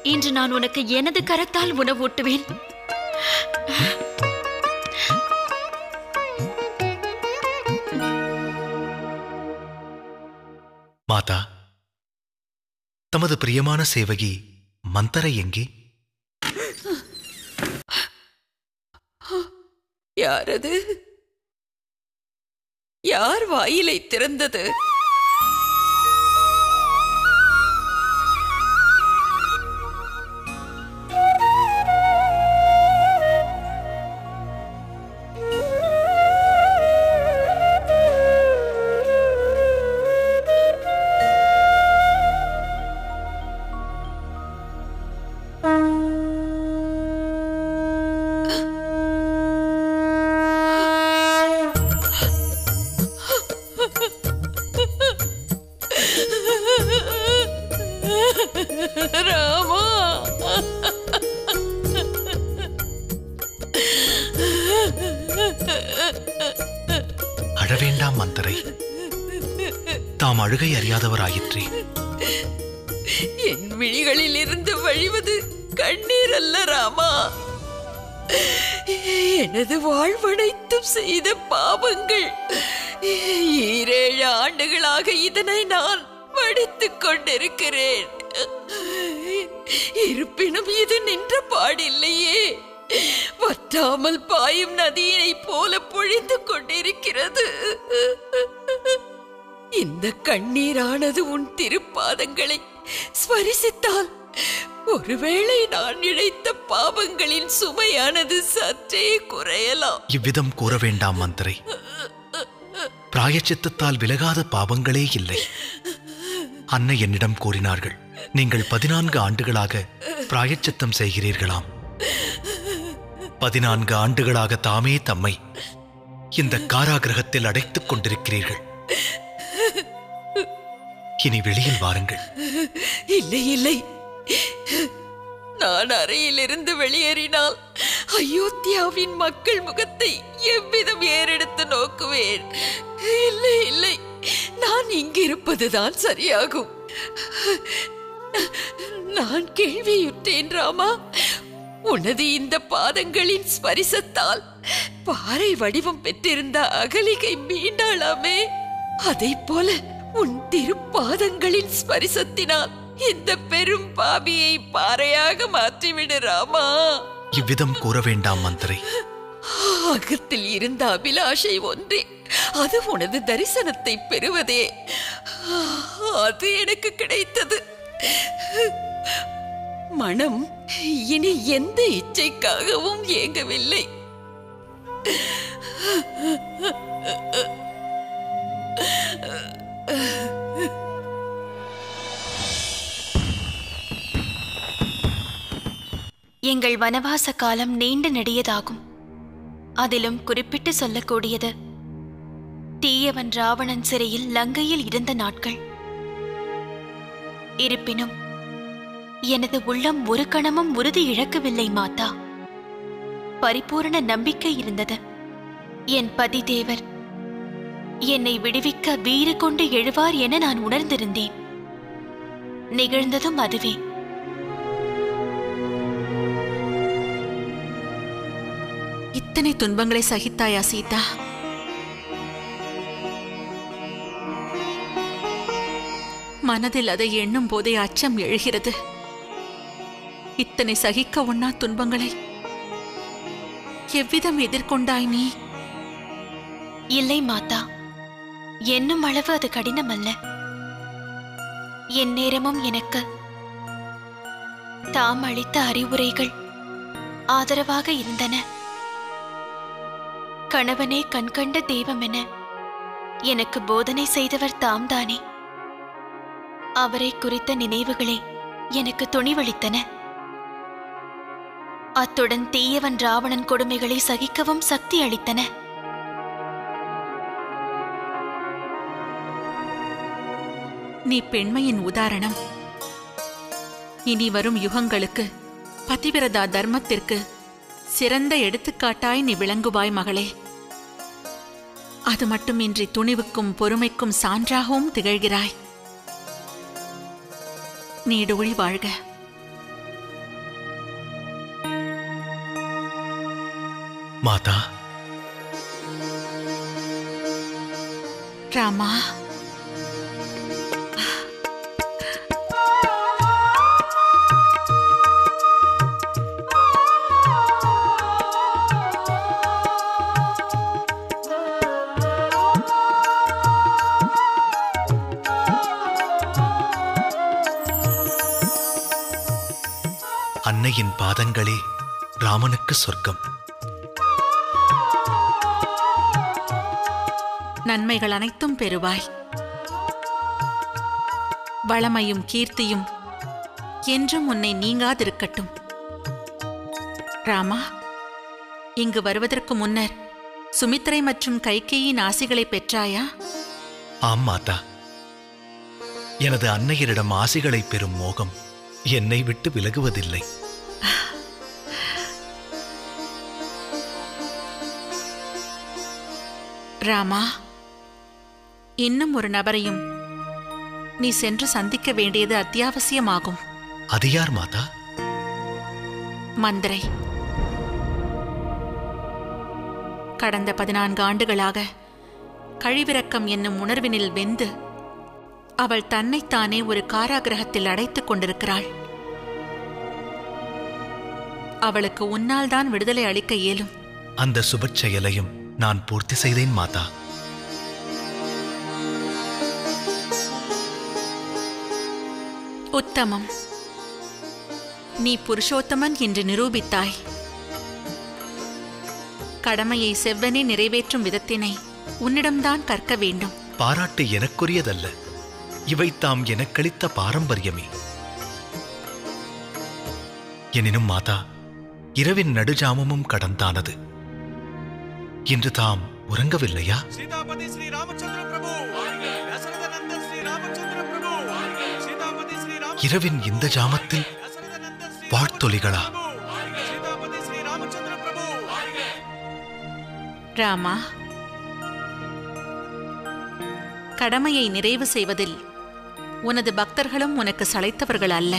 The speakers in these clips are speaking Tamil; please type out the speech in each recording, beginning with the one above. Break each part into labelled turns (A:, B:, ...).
A: இன்று நான் உனக்கு எனது கரத்தால் உணவூட்டுவேன்
B: மாதா தமது பிரியமான சேவகி மந்தரை எங்கே
C: யாரது யார் வாயிலை திறந்தது ராமா
B: அழவேண்டாம் மந்தரை தாம் அழுகை அறியாதவராயிற்றே
C: என் விழிகளில் இருந்து வழிவது கண்ணீர் அல்ல ராமா எனது வாழ்வனைத்தும் செய்த பாவங்கள் ஈரேழு ஆண்டுகளாக இதனை நான் படித்துக் கொண்டிருக்கிறேன் இருப்பினும் இது நின்ற பாடில்லையே வற்றாமல் பாயும் நதியினைப் போல பொழிந்து கொண்டிருக்கிறது இந்த கண்ணீரானது உன் திருப்பாதங்களை ஸ்பரிசித்தால் ஒருவேளை நான் இழைத்த பாவங்களின் சுமையானது சற்றே குறையலாம்
B: இவ்விதம் கூற வேண்டாம் மந்தரை பிராயச்சித்தத்தால் விலகாத பாவங்களே இல்லை அன்னை என்னிடம் கூறினார்கள் நீங்கள் பதினான்கு ஆண்டுகளாக பிராயச்சித்தம் செய்கிறீர்களாம் பதினான்கு ஆண்டுகளாக தாமே தம்மை இந்த காராகிரகத்தில் அடைத்துக் கொண்டிருக்கிறீர்கள் இனி வெளியில் வாருங்கள்
C: இல்லை இல்லை நான் அறையிலிருந்து வெளியேறினால் அயோத்தியாவின் மக்கள் முகத்தை எவ்விதம் ஏறெடுத்து நோக்குவேன் இல்லை இல்லை நான் இங்கிருப்பதுதான் சரியாகும் நான் கேள்வியுற்றேன் ராமா உனது இந்த பாதங்களின் ஸ்பரிசத்தால் பாறை வடிவம் பெற்றிருந்த அகலிகை மீண்டாளாமே அதைப் போல உன் திருப்பாதங்களின் ஸ்பரிசத்தினால் இந்த பெரும் பாவியை பாறையாக மாற்றிவிடு ராமா
B: இவ்விதம் கூற வேண்டாம் மந்தரை
C: அகத்தில் இருந்த அபிலாஷை ஒன்றே அது உனது தரிசனத்தை பெறுவதே அது எனக்கு கிடைத்தது மனம் இனி எந்த இச்சைக்காகவும் ஏங்கவில்லை
A: எங்கள் வனவாச காலம் நீண்ட நெடியதாகும் அதிலும் குறிப்பிட்டு சொல்லக்கூடியது தீயவன் ராவணன் சிறையில் லங்கையில் இருந்த நாட்கள் இருப்பினும் எனது உள்ளம் ஒரு கணமும் உறுதி இழக்கவில்லை மாதா பரிபூரண நம்பிக்கை இருந்தது என் பதி தேவர் என்னை விடுவிக்க வீறு கொண்டு எழுவார் என நான் உணர்ந்திருந்தேன் நிகழ்ந்ததும் அதுவே
D: இத்தனை துன்பங்களை சகித்தாயா சீதா மனதில் அதை எண்ணும் போதே அச்சம் எழுகிறது இத்தனை சகிக்க ஒண்ணா துன்பங்களை எவ்விதம் எதிர்கொண்டாய் நீ
A: இல்லை மாதா என்னும் அளவு அது கடினம் அல்ல என் நேரமும் எனக்கு தாம் அளித்த அறிவுரைகள் ஆதரவாக இருந்தன கணவனே கண்கண்ட தெய்வம் என எனக்கு போதனை செய்தவர் தாம்தானே அவரை குறித்த நினைவுகளே எனக்கு துணிவளித்தன அத்துடன் தீயவன் ராவணன் கொடுமைகளை சகிக்கவும் சக்தி அளித்தன
D: நீ பெண்மையின் உதாரணம் இனி வரும் யுகங்களுக்கு பதிவிரதா தர்மத்திற்கு சிறந்த எடுத்துக்காட்டாய் நீ விளங்குவாய் மகளே அது மட்டுமின்றி துணிவுக்கும் பொறுமைக்கும் சான்றாகவும் திகழ்கிறாய் நீடூழி வாழ்க
B: மாதா
D: ராமா
B: அன்னையின் பாதங்களே ராமனுக்கு சொர்க்கம்
D: நன்மைகள் அனைத்தும் பெறுவாய் வளமையும் கீர்த்தியும் என்றும் உன்னை நீங்காதிருக்கட்டும் ராமா இங்கு வருவதற்கு முன்னர் சுமித்ரை மற்றும் கைகேயின் ஆசிகளை பெற்றாயா
B: ஆம் மாதா எனது அன்னையரிடம் ஆசிகளை பெறும் மோகம் என்னை விட்டு விலகுவதில்லை
D: ராமா இன்னும் ஒரு நபரையும் நீ சென்று சந்திக்க வேண்டியது அத்தியாவசியமாகும்
B: அது யார் மாதா
D: மந்திரை கடந்த பதினான்கு ஆண்டுகளாக கழிவிரக்கம் என்னும் உணர்வினில் வெந்து அவள் தன்னைத்தானே ஒரு காராகிரகத்தில் அடைத்துக் கொண்டிருக்கிறாள் அவளுக்கு உன்னால் தான் விடுதலை அளிக்க இயலும்
B: அந்த சுபச் செயலையும் நான் பூர்த்தி செய்தேன் மாதா
D: உத்தமம் நீ புருஷோத்தமன் என்று நிரூபித்தாய் கடமையை செவ்வனே நிறைவேற்றும் விதத்தினை உன்னிடம்தான் கற்க வேண்டும்
B: பாராட்டு எனக்குரியதல்ல இவை தாம் எனக்களித்த பாரம்பரியமே எனினும் மாதா இரவின் நடுஜாமமும் கடந்தானது இன்று தாம் உறங்கவில்லையா
E: सीतापति श्री रामचंद्र प्रभु दशरथ नंदन श्री रामचंद्र प्रभु सीतापति श्री राम
B: இரவின் இந்த ஜாமத்தில்
E: दशरथ नंदन श्री
B: வாழ்த்தொலிகளா
E: सीतापति श्री रामचंद्र प्रभु
D: ராமா கடமையை நிறைவு செய்வதில் உனது பக்தர்களும் உனக்கு சளைத்தவர்கள் அல்ல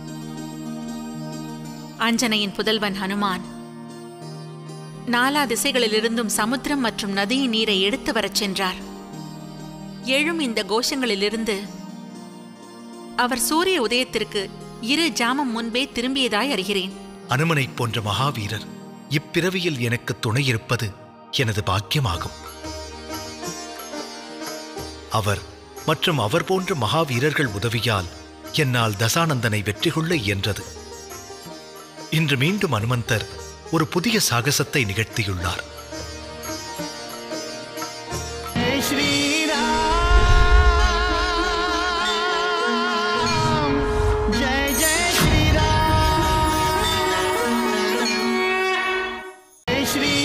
D: அஞ்சனையின் புதல்வன் ஹனுமான் நாலா திசைகளிலிருந்தும் சமுத்திரம் மற்றும் நதியின் நீரை எடுத்து வரச் சென்றார் எழும் இந்த கோஷங்களிலிருந்து அவர் சூரிய உதயத்திற்கு இரு ஜாமம் முன்பே திரும்பியதாய் அறிகிறேன்
B: அனுமனைப் போன்ற மகாவீரர் இப்பிறவியில் எனக்கு துணை இருப்பது எனது பாக்கியமாகும் அவர் மற்றும் அவர் போன்ற மகாவீரர்கள் உதவியால் என்னால் தசானந்தனை வெற்றி கொள்ள இயன்றது இன்று மீண்டும் அனுமந்தர் ஒரு புதிய சாகசத்தை நிகழ்த்தியுள்ளார்
E: जय श्री राम जय जय श्री राम जय श्री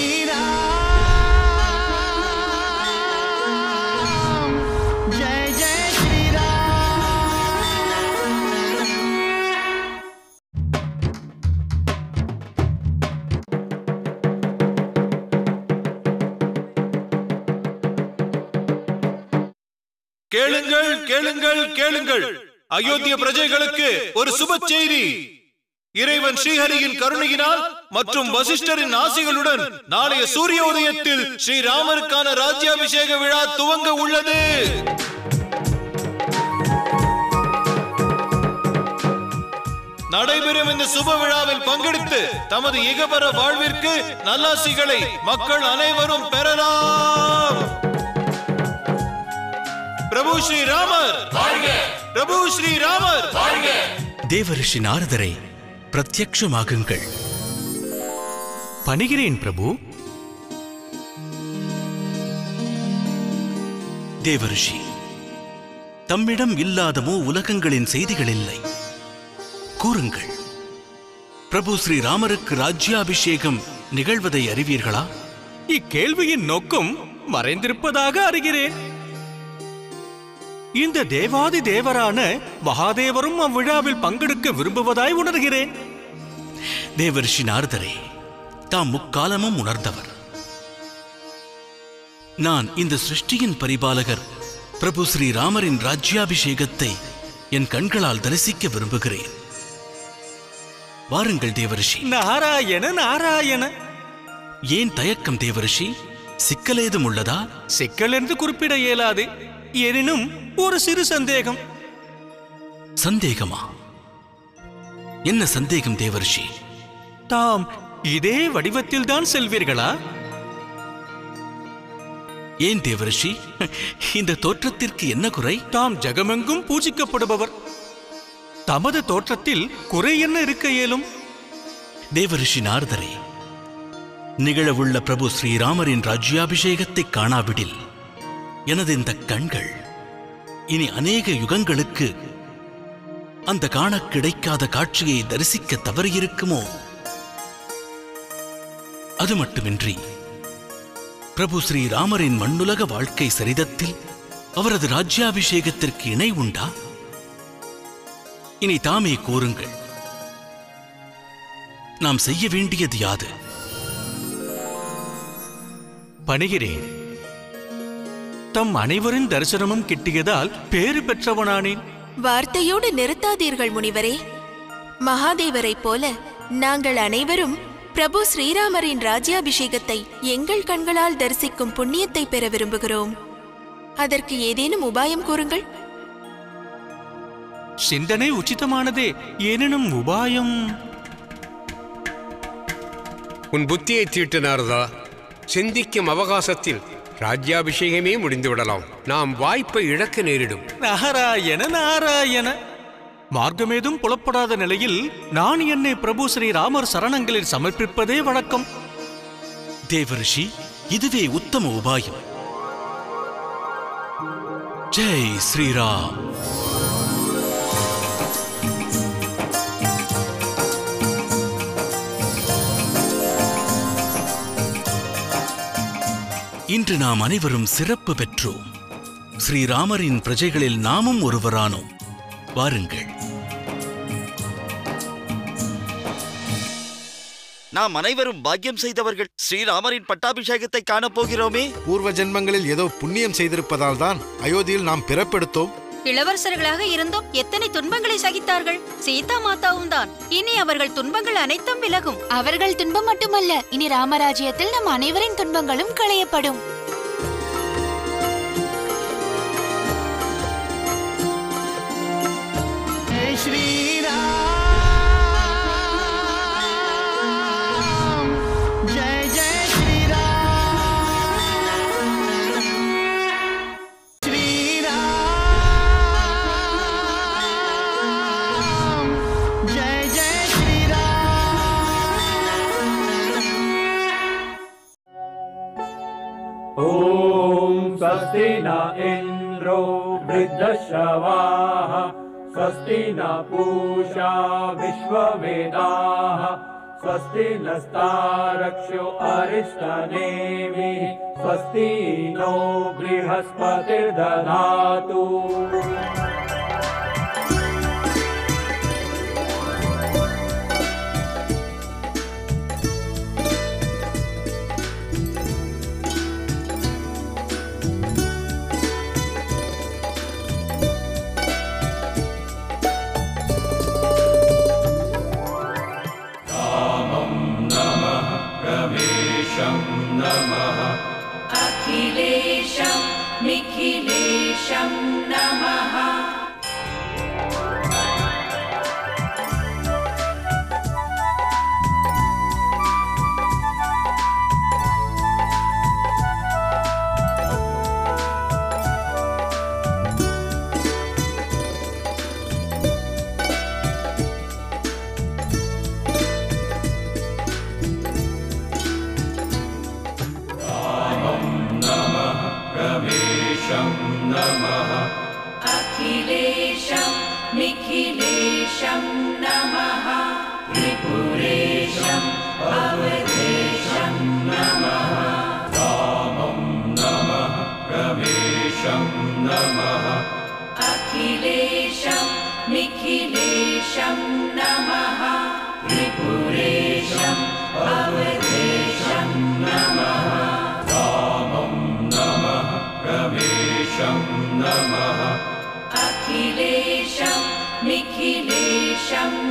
E: राम जय जय श्री राम
F: கேளுங்கள் கேளுங்கள் கேளுங்கள் அயோத்திய பிரஜைகளுக்கு ஒரு சுப செய்தி இறைவன் ஸ்ரீஹரியின் கருணையினால் மற்றும் வசிஷ்டரின் ஆசிகளுடன் நாளைய சூரிய உதயத்தில் ஸ்ரீராமருக்கான ராஜ்யாபிஷேக விழா துவங்க உள்ளது நடைபெறும் இந்த சுப விழாவில் பங்கெடுத்து தமது இகபர வாழ்விற்கு நல்லாசிகளை மக்கள் அனைவரும் பெறலாம் பிரபு ஸ்ரீ ராமர் பிரபு ஸ்ரீ ராமர்
G: தேவரிஷி நாரதரை பிரத்யக்ஷமாகுங்கள்
H: பணிகிறேன் பிரபு
G: தேவரிஷி தம்மிடம் இல்லாதமோ உலகங்களின் செய்திகள் இல்லை கூறுங்கள் பிரபு ஸ்ரீ ராமருக்கு ராஜ்யாபிஷேகம் நிகழ்வதை அறிவீர்களா
H: இக்கேள்வியின் நோக்கம் மறைந்திருப்பதாக அறிகிறேன் இந்த தேவாதி தேவரான மகாதேவரும் அவ்விழாவில் பங்கெடுக்க விரும்புவதாய் உணர்கிறேன்
G: தேவரிஷி நாரதரே தாம் முக்காலமும் உணர்ந்தவர் நான் இந்த சிருஷ்டியின் பரிபாலகர் பிரபு ஸ்ரீ ராமரின் ராஜ்யாபிஷேகத்தை என் கண்களால் தரிசிக்க விரும்புகிறேன் வாருங்கள் தேவரிஷி
H: நாராயண நாராயண
G: ஏன் தயக்கம் தேவரிஷி சிக்கலேதும் உள்ளதா
H: சிக்கல் என்று குறிப்பிட இயலாது எனினும் ஒரு சிறு சந்தேகம்
G: சந்தேகமா என்ன சந்தேகம் தேவரிஷி
H: தாம் இதே வடிவத்தில் தான் செல்வீர்களா
G: ஏன் தேவரிஷி இந்த தோற்றத்திற்கு என்ன குறை
H: தாம் ஜெகமெங்கும் பூஜிக்கப்படுபவர் தமது தோற்றத்தில் குறை என்ன இருக்க இயலும்
G: தேவரிஷி நாரதரே நிகழவுள்ள பிரபு ஸ்ரீராமரின் ராஜ்யாபிஷேகத்தை காணாவிடில் எனது இந்த கண்கள் இனி அநேக யுகங்களுக்கு அந்த காணக் கிடைக்காத காட்சியை தரிசிக்க தவறியிருக்குமோ அது மட்டுமின்றி பிரபு ஸ்ரீராமரின் மண்ணுலக வாழ்க்கை சரிதத்தில் அவரது ராஜ்யாபிஷேகத்திற்கு இணை உண்டா இனி தாமே கூறுங்கள் நாம் செய்ய வேண்டியது யாது
H: பணிகிறேன் தம் அனைவரின் தரிசனமும் கிட்டியதால் பேறு பெற்றவனானேன்
I: வார்த்தையோடு நிறுத்தாதீர்கள் முனிவரே மகாதேவரைப் போல நாங்கள் அனைவரும் பிரபு ஸ்ரீராமரின் ராஜ்யாபிஷேகத்தை எங்கள் கண்களால் தரிசிக்கும் புண்ணியத்தை பெற விரும்புகிறோம் அதற்கு ஏதேனும் உபாயம் கூறுங்கள்
H: சிந்தனை உச்சிதமானதே எனினும் உபாயம்
J: உன் புத்தியை தீட்டு நாரதா சிந்திக்கும் அவகாசத்தில் ராஜ்யாபிஷேகமே முடிந்துவிடலாம் நாம் வாய்ப்பை இழக்க நேரிடும்
H: நாராயண நாராயண மார்க்கமேதும் புலப்படாத நிலையில் நான் என்னை பிரபு ஸ்ரீராமர் சரணங்களில் சமர்ப்பிப்பதே வழக்கம்
G: தேவரிஷி இதுவே உத்தம உபாயம் ஜெய் ஸ்ரீராம் இன்று நாம் அனைவரும் சிறப்பு பெற்றோம் ஸ்ரீராமரின் பிரஜைகளில் நாமும் ஒருவரானோம் வாருங்கள்
K: நாம் அனைவரும் பாக்கியம் செய்தவர்கள் ஸ்ரீராமரின் பட்டாபிஷேகத்தை காணப் போகிறோமே
L: பூர்வ ஜென்மங்களில் ஏதோ புண்ணியம் செய்திருப்பதால் தான் அயோத்தியில் நாம் பிறப்பெடுத்தோம்
M: இளவரசர்களாக இருந்தும் எத்தனை துன்பங்களை சகித்தார்கள் சீதா மாதாவும் தான் இனி அவர்கள் துன்பங்கள் அனைத்தும் விலகும்
A: அவர்கள் துன்பம் மட்டுமல்ல இனி ராமராஜ்யத்தில் நம் அனைவரின் துன்பங்களும் களையப்படும்
N: जय जय श्री राम श्री राम जय जय श्री
O: ॐ स्वस्ति न इन्द्रो वृद्धश्रवाः स्वस्ति न पूषा विश्ववेदाः स्वस्ति नस्तारक्ष्यो अरिष्टनेमिः स्वस्ति नो बृहस्पतिर्दधातु
P: रामं नमः रमेशं नमः
C: अखिलेशं निखिलेशं नमः
P: रामं नमः रमेशं नमः
C: अखिलेशं निखिलेशं नमः त्रिपुरेशम् अवधेशं नमः
P: रामं नमः रमेशं नमः
C: अखिलेशं निखिलेशं नमः त्रिपुरेशम् अवधेशं नमः
P: रामं नमः रमेशं नमः
C: अखिलेशं निखिलेशं